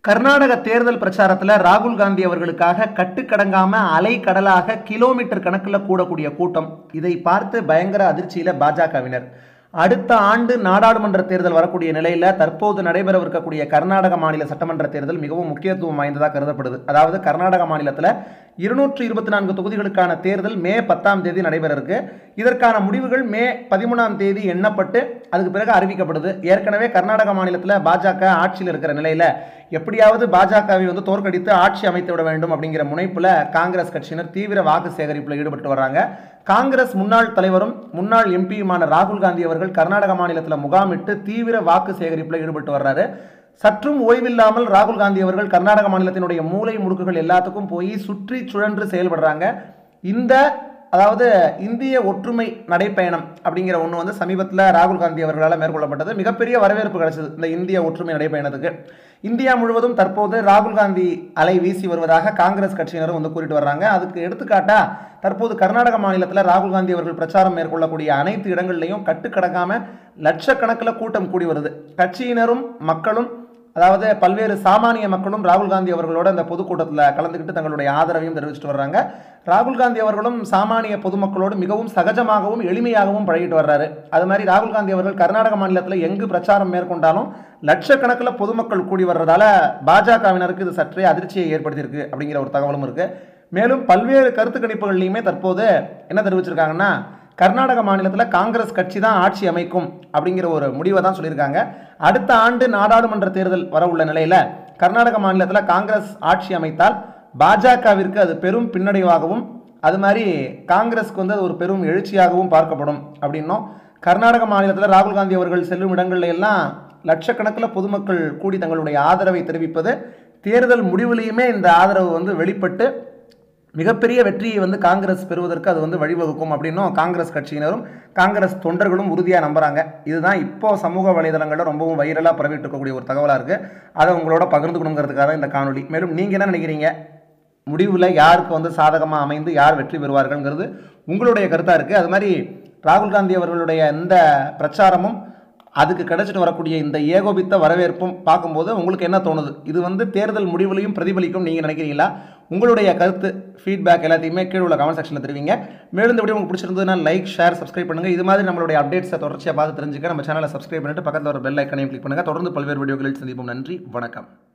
கர்நாடக தேர்தல் பிரச்சாரத்தில் ராகுல் காந்தி அவர்களுக்காக கட்டுக்கடங்காம அலை கடலாக கிலோமீட்டர் கணக்கில் கூடக்கூடிய கூட்டம் இதை பார்த்து பயங்கர அதிர்ச்சியில் பாஜகவினர் அடுத்த ஆண்டு நாடாளுமன்ற தேர்தல் வரக்கூடிய நிலையில் தற்போது நடைபெறவிருக்கக்கூடிய கர்நாடக மாநில சட்டமன்ற தேர்தல் மிகவும் முக்கியத்துவம் வாய்ந்ததாக கருதப்படுது அதாவது கர்நாடக மாநிலத்தில் இருநூற்று இருபத்தி நான்கு தொகுதிகளுக்கான தேர்தல் மே பத்தாம் தேதி நடைபெற இருக்கு இதற்கான முடிவுகள் மே பதிமூணாம் தேதி எண்ணப்பட்டு அதுக்கு பிறகு அறிவிக்கப்படுது ஏற்கனவே கர்நாடக மாநிலத்தில் பாஜக ஆட்சியில் இருக்கிற நிலையில் எப்படியாவது பாஜகவை வந்து தோற்கடித்து ஆட்சி அமைத்து விட வேண்டும் அப்படிங்கிற முனைப்பில் காங்கிரஸ் கட்சியினர் தீவிர வாக்கு சேகரிப்பில் ஈடுபட்டு வர்றாங்க காங்கிரஸ் முன்னாள் தலைவரும் முன்னாள் எம்பியுமான ராகுல் காந்தி அவர்கள் கர்நாடக மாநிலத்தில் முகாமிட்டு தீவிர வாக்கு சேகரிப்பில் ஈடுபட்டு வர்றாரு சற்றும் ஓய்வில்லாமல் ராகுல் காந்தி அவர்கள் கர்நாடக மாநிலத்தினுடைய மூலை முடுக்குகள் எல்லாத்துக்கும் போய் சுற்றி சுழன்று செயல்படுறாங்க இந்த அதாவது இந்திய ஒற்றுமை நடைப்பயணம் அப்படிங்கிற ஒன்று வந்து சமீபத்தில் ராகுல் காந்தி அவர்களால் மேற்கொள்ளப்பட்டது மிகப்பெரிய வரவேற்பு கிடைச்சது இந்த இந்திய ஒற்றுமை நடைப்பயணத்துக்கு இந்தியா முழுவதும் தற்போது ராகுல் காந்தி அலை வீசி வருவதாக காங்கிரஸ் கட்சியினரும் வந்து கூறிட்டு வர்றாங்க அதுக்கு எடுத்துக்காட்டா தற்போது கர்நாடக மாநிலத்தில் ராகுல் காந்தி அவர்கள் பிரச்சாரம் மேற்கொள்ளக்கூடிய அனைத்து இடங்கள்லையும் கட்டுக்கடங்காம லட்சக்கணக்கில் கூட்டம் கூடி வருது கட்சியினரும் மக்களும் அதாவது பல்வேறு சாமானிய மக்களும் ராகுல் காந்தி அவர்களோட இந்த பொதுக்கூட்டத்தில் கலந்துக்கிட்டு தங்களுடைய ஆதரவையும் தெரிவிச்சிட்டு வர்றாங்க ராகுல் காந்தி அவர்களும் சாமானிய பொதுமக்களோடு மிகவும் சகஜமாகவும் எளிமையாகவும் பழகிட்டு வர்றாரு அது மாதிரி ராகுல் காந்தி அவர்கள் கர்நாடக மாநிலத்தில் எங்கு பிரச்சாரம் மேற்கொண்டாலும் லட்சக்கணக்கில் பொதுமக்கள் கூடி வர்றதால பாஜகவினருக்கு இது சற்றே அதிர்ச்சியை ஏற்படுத்தியிருக்கு அப்படிங்கிற ஒரு தகவலும் இருக்கு மேலும் பல்வேறு கருத்து கணிப்புகள்லையுமே தற்போது என்ன தெரிவிச்சிருக்காங்கன்னா கர்நாடக மாநிலத்தில் காங்கிரஸ் கட்சி தான் ஆட்சி அமைக்கும் அப்படிங்கிற ஒரு முடிவை தான் சொல்லியிருக்காங்க அடுத்த ஆண்டு நாடாளுமன்ற தேர்தல் வர உள்ள நிலையில் கர்நாடக மாநிலத்தில் காங்கிரஸ் ஆட்சி அமைத்தால் பாஜகவிற்கு அது பெரும் பின்னடைவாகவும் அது மாதிரி காங்கிரஸ்க்கு வந்து அது ஒரு பெரும் எழுச்சியாகவும் பார்க்கப்படும் அப்படின்னும் கர்நாடக மாநிலத்தில் ராகுல் காந்தி அவர்கள் செல்லும் இடங்கள்ல எல்லாம் லட்சக்கணக்கில் பொதுமக்கள் கூடி தங்களுடைய ஆதரவை தெரிவிப்பது தேர்தல் முடிவிலையுமே இந்த ஆதரவு வந்து வெளிப்பட்டு மிகப்பெரிய வெற்றியை வந்து காங்கிரஸ் பெறுவதற்கு அது வந்து வழிவகுக்கும் அப்படின்னும் காங்கிரஸ் கட்சியினரும் காங்கிரஸ் தொண்டர்களும் உறுதியாக நம்புறாங்க இதுதான் இப்போ சமூக வலைதளங்களில் ரொம்பவும் வைரலாக பரவிட்டு இருக்கக்கூடிய ஒரு தகவலாக இருக்குது அதை உங்களோட பகிர்ந்துக்கணுங்கிறதுக்காக தான் இந்த காணொலி மேலும் நீங்கள் என்ன நினைக்கிறீங்க முடிவில் யாருக்கு வந்து சாதகமாக அமைந்து யார் வெற்றி பெறுவார்கள்ங்கிறது உங்களுடைய கருத்தாக இருக்குது அது மாதிரி ராகுல் காந்தி அவர்களுடைய இந்த பிரச்சாரமும் அதுக்கு கிடைச்சிட்டு வரக்கூடிய இந்த ஏகோபித்த வரவேற்பும் பார்க்கும்போது உங்களுக்கு என்ன தோணுது இது வந்து தேர்தல் முடிவுலையும் பிரதிபலிக்கும் நீங்கள் நினைக்கிறீங்களா உங்களுடைய கருத்து ஃபீட்பேக் எல்லாத்தையுமே கீழே உள்ள கமெண்ட் செக்ஷனில் தெரிவிங்க மேலும் இந்த வீடியோ உங்களுக்கு பிடிச்சிருந்ததுன்னா லைக் ஷேர் சப்ஸ்கிரைப் பண்ணுங்கள் இது மாதிரி நம்மளுடைய அப்டேட்ஸை தொடர்ச்சியாக பார்த்து தெரிஞ்சுக்க நம்ம சேனலை சப்ஸ்கிரைப் பண்ணிட்டு பக்கத்தில் ஒரு பெல் ஐக்கனையும் கிளிக் பண்ணுங்கள் தொடர்ந்து பல்வேறு வீடியோக்களில் சந்திப்போம் நன்றி வணக்கம்